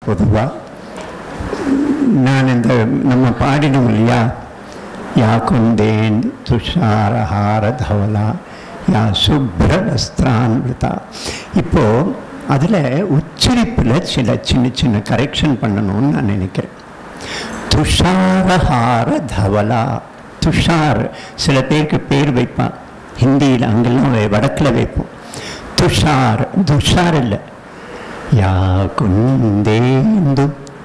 பொதுவாக நான் இந்த நம்ம பாடினோம் இல்லையா யா குந்தேன் துஷாரஹார தவலா யா சுப்ர வஸ்திரான்விதா இப்போ அதில் உச்சரிப்பில் சில சின்ன சின்ன கரெக்ஷன் பண்ணணும்னு நான் நினைக்கிறேன் துஷாரஹார தவலா துஷார் சில பேருக்கு பேர் வைப்பான் ஹிந்தியில் அங்கெல்லாம் வை- வடக்கில் வைப்போம் துஷார் துஷார் இல்லை யா குந்தேந்து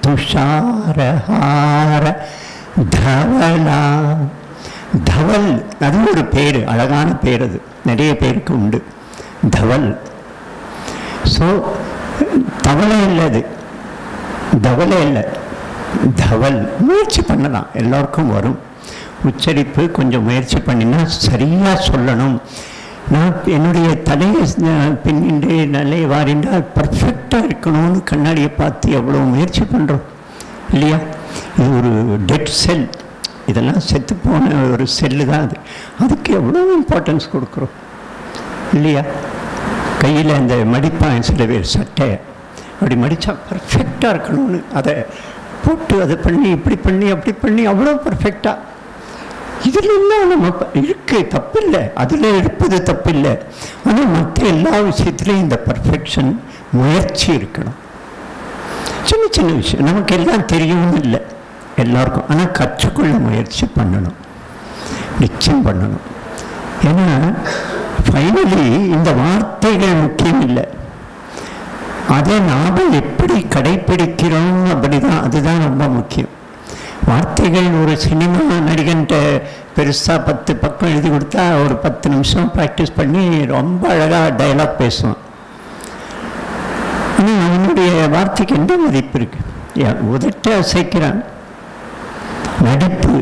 துஷாரஹார தவலா தவல் அது ஒரு பேர் அழகான பேர் அது நிறைய பேருக்கு உண்டு தவல் ஸோ தவளை இல்லை அது தவளை இல்லை தவல் முயற்சி பண்ணலாம் எல்லோருக்கும் வரும் உச்சரிப்பு கொஞ்சம் முயற்சி பண்ணினா சரியாக சொல்லணும் நான் என்னுடைய தலையை அஹ், பின்னின்று நிலையை வாரிண்டால் பர்ஃபெக்டாக இருக்கணும்னு கண்ணாடியை பார்த்து எவ்வளோ முயற்சி பண்ணுறோம் இல்லையா இது ஒரு டெட் செல் இதெல்லாம் செத்து போன ஒரு செல்லு தான் அது அதுக்கு எவ்வளோ இம்பார்ட்டன்ஸ் கொடுக்குறோம் இல்லையா கையில் அந்த மடிப்பான் சில பேர் சட்டை அப்படி மடித்தா பர்ஃபெக்டாக இருக்கணும்னு அதை போட்டு அதை பண்ணி இப்படி பண்ணி அப்படி பண்ணி அவ்வளோ பர்ஃபெக்டாக இதில் எல்லாம் நம்ம ப- இருக்கு தப்பில்லை அதில் இருப்பது தப்பில்லை ஆனால் மற்ற எல்லா விஷயத்துலையும் இந்த பர்ஃபெக்ஷன் முயற்சி இருக்கணும் சின்ன சின்ன விஷயம் நமக்கு எல்லாம் தெரியவும் இல்லை எல்லாருக்கும் ஆனால் கற்றுக்கொள்ள முயற்சி பண்ணணும் நிச்சயம் பண்ணணும் ஏன்னா ஃபைனலி இந்த வார்த்தைகள் முக்கியம் இல்லை அதை நாம் எப்படி கடைப்பிடிக்கிறோம் அப்படிதான் அதுதான் ரொம்ப முக்கியம் வார்த்தைகள் ஒரு சினிமா நடிகன்ட்ட பெருசாக பத்து பக்கம் எழுதி கொடுத்தா ஒரு பத்து நிமிஷம் ப்ராக்டிஸ் பண்ணி ரொம்ப அழகாக டயலாக் பேசுவான் ஆனால் அவனுடைய வார்த்தைக்கு எந்த மதிப்பு இருக்கு யா- உதட்ட அசைக்கிறான் நடிப்பு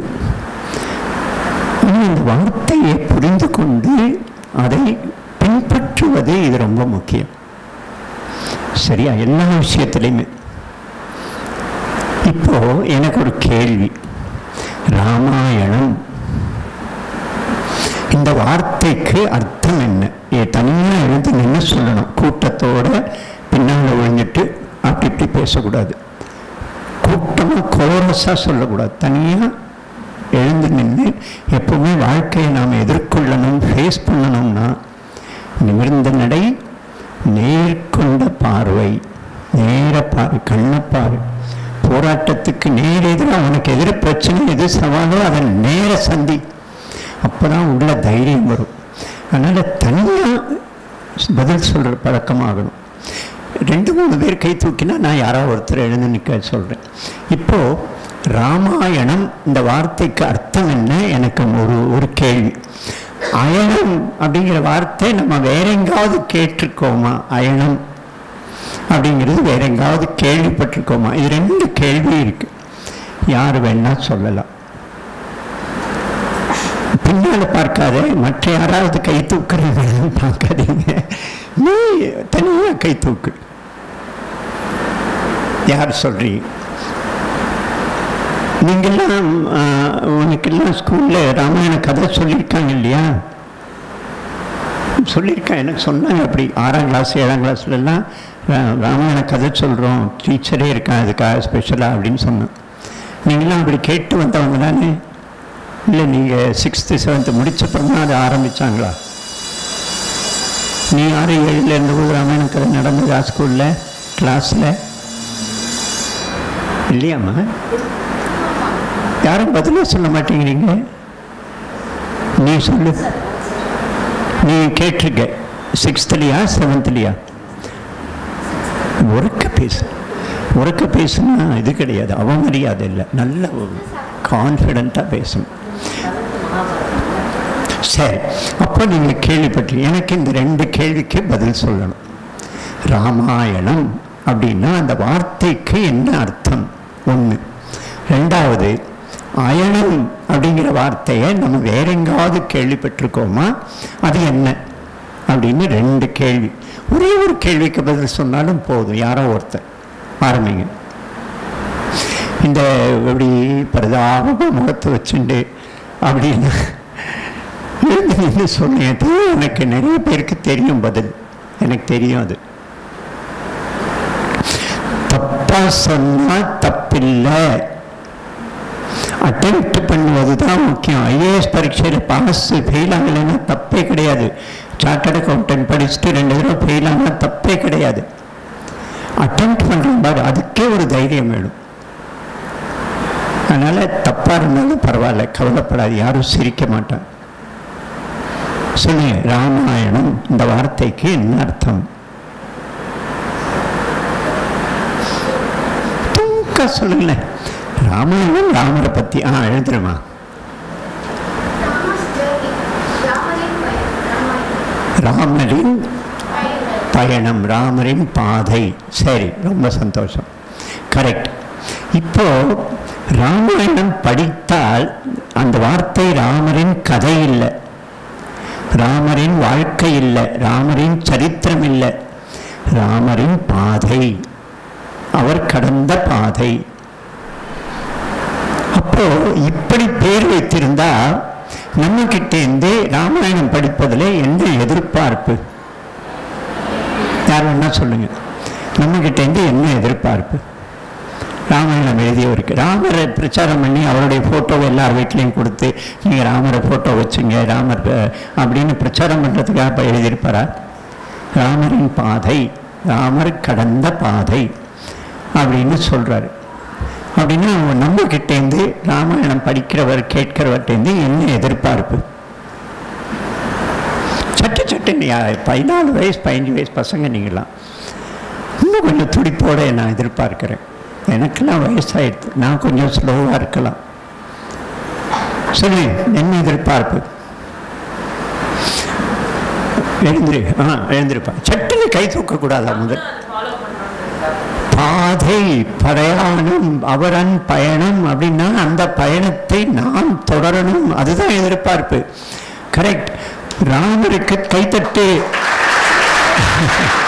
ஆனால் இந்த வார்த்தையை புரிந்து கொண்டு அதை பின்பற்றுவது இது ரொம்ப முக்கியம் சரியா எல்லா விஷயத்துலையுமே இப்போ எனக்கு ஒரு கேள்வி ராமாயணம் இந்த வார்த்தைக்கு அர்த்தம் என்ன ஏ தனியாக எழுந்து நின்று சொல்லணும் கூட்டத்தோட பின்னால் ஒழிஞ்சிட்டு அப்படி இப்படி பேசக்கூடாது கூட்டமாக கோரஸாக சொல்லக்கூடாது தனியாக எழுந்து நின்று எப்பவுமே வாழ்க்கையை நாம் எதிர்கொள்ளணும் ஃபேஸ் பண்ணணும்னா நிமிர்ந்த நடை நேர்கொண்ட பார்வை நேர பாரு கண்ணை பாரு போராட்டத்துக்கு நேர் எதிராக உனக்கு எதிர பிரச்சனை எது சவாலோ அதை நேர சந்தி அப்பதான் உள்ள தைரியம் வரும் அதனால் தனியாக பதில் சொல்கிற பழக்கமாகணும் ரெண்டு மூணு பேர் கை தூக்கினா நான் யாரோ ஒருத்தர் எழுந்து நிற்க சொல்கிறேன் இப்போது ராமாயணம் இந்த வார்த்தைக்கு அர்த்தம் என்ன எனக்கு ஒரு ஒரு கேள்வி அயனம் அப்படிங்கிற வார்த்தை நம்ம வேற எங்காவது கேட்டிருக்கோமா அயனம் அப்படிங்கிறது வேற எங்காவது கேள்விப்பட்டிருக்கோமா இது ரெண்டு கேள்வி இருக்கு யார் வேணா சொல்லலாம் பின்னால பார்க்காத மற்ற யாராவது கை தூக்குறவங்க பார்க்காதீங்க நீ தனியா கை தூக்கு யார் சொல்றீங்க நீங்கெல்லாம் ஆஹ், உனக்கெல்லாம் ஸ்கூல்ல ராமாயண கதை சொல்லியிருக்காங்க இல்லையா சொல்லியிருக்கேன் எனக்கு சொன்னாங்க அப்படி ஆறாம் கிளாஸ் ஏழாம் கிளாஸ்லலாம் ராமாயண கதை சொல்கிறோம் டீச்சரே இருக்கான் அதுக்காக ஸ்பெஷலாக அப்படின்னு சொன்னேன் நீங்களாம் அப்படி கேட்டு வந்தவங்க தானே இல்லை நீங்கள் சிக்ஸ்த்து செவன்த்து முடிச்சப்பறம் தான் அது ஆரம்பித்தாங்களா நீ ஆறு ஏழில் இருந்தபோது ராமாயண கதை நடந்ததா ஸ்கூலில் கிளாஸில் இல்லையாம்மா யாரும் பதிலே சொல்ல மாட்டேங்கிறீங்க நீ சொல்லு நீ கேட்டிருக்க சிக்ஸ்த்லையா செவன்த்லையா உறக்க பேசு உறக்க பேசுனா இது கிடையாது அவமரியாதை இல்லை நல்ல கான்ஃபிடண்ட்டாக பேசணும் சரி அப்போ நீங்கள் கேள்விப்பட்டு எனக்கு இந்த ரெண்டு கேள்விக்கு பதில் சொல்லணும் ராமாயணம் அப்படின்னா அந்த வார்த்தைக்கு என்ன அர்த்தம் ஒன்று ரெண்டாவது அயனம் அப்படிங்கிற வார்த்தையை நம்ம வேற எங்காவது கேள்விப்பட்டிருக்கோமா அது என்ன அப்படின்னு ரெண்டு கேள்வி ஒரே ஒரு கேள்விக்கு பதில் சொன்னாலும் போதும் யாரோ ஒருத்தர் ஆரம்பிங்க இந்த இப்படி பரிதாப முகத்தை வச்சுண்டு அப்படின்னு எழுந்து நின்று சொன்னேன் அது எனக்கு நிறைய பேருக்கு தெரியும் பதில் எனக்கு தெரியும் அது தப்ப தப்பா சொன்னா தப்பில்லை அட்டெம்ப்ட் பண்ணுவது தான் முக்கியம் ஐஏஎஸ் பரீட்சையில் பாஸ் ஃபெயில் ஆகலைன்னா தப்பே கிடையாது சார்ட்டர்ட் அக்கௌண்டன்ட் படிச்சுட்டு ரெண்டு தடவை ஃபெயில் ஆனால் தப்பே கிடையாது அட்டெம்ப்ட் பண்ணுறோம் பாரு அதுக்கே ஒரு தைரியம் வேணும் அதனால் தப்பாக இருந்தாலும் பரவாயில்ல கவலைப்படாது யாரும் சிரிக்க மாட்டான் சொல்லுங்க ராமாயணம் இந்த வார்த்தைக்கு என்ன அர்த்தம் தூக்க சொல்லுங்களேன் ராமாயணம் ராமரை பற்றி ஆ எழுதுறமா Rama's journey. ராமரின் பயணம். ராமாயணம். ராமரின் பயணம். பயணம் ராமரின் பாதை சரி ரொம்ப சந்தோஷம் கரெக்ட் இப்போ ராமாயணம் படித்தால் அந்த வார்த்தை ராமரின் கதை இல்லை ராமரின் வாழ்க்கை இல்லை ராமரின் சரித்திரம் இல்லை ராமரின் பாதை அவர் கடந்த பாதை அப்போ இப்படி பேர் வைத்திருந்தா நம்ம கிட்டேருந்து ராமாயணம் படிப்பதில் என்ன எதிர்பார்ப்பு யார் வேணா சொல்லுங்க நம்ம கிட்டேருந்து என்ன எதிர்பார்ப்பு ராமாயணம் எழுதியவருக்கு ராமரை பிரச்சாரம் பண்ணி அவருடைய ஃபோட்டோவை எல்லார் வீட்லேயும் கொடுத்து நீங்கள் ராமரை ஃபோட்டோ வச்சுங்க ராமர் அஹ், அப்படின்னு பிரச்சாரம் பண்ணுறதுக்காக இப்போ எழுதியிருப்பாரா ராமரின் பாதை ராமர் கடந்த பாதை அப்படின்னு சொல்கிறாரு அப்படின்னா அவங்க நம்ம கிட்டேருந்து ராமாயணம் படிக்கிறவர் கேட்கிறவர்கிட்டேருந்து என்ன எதிர்பார்ப்பு சட்டு சட்டுன்னு யா- பதினாலு வயசு பதினஞ்சு வயசு பசங்க நீங்களாம் இன்னும் கொஞ்சம் துடிப்போட நான் எதிர்பார்க்கிறேன் எனக்கெல்லாம் வயசாயிடுது நான் கொஞ்சம் ஸ்லோவாக இருக்கலாம் சொல்லு என்ன எதிர்பார்ப்பு எழுந்திரு ஆ எழுந்திருப்பா சட்டுன்னு கை தூக்கக்கூடாதா முதல் பாதை பிரயாணம் அவரன் பயணம் அப்படின்னா அந்த பயணத்தை நான் தொடரணும் அதுதான் எதிர்பார்ப்பு கரெக்ட் ராமருக்கு கைத்தட்டு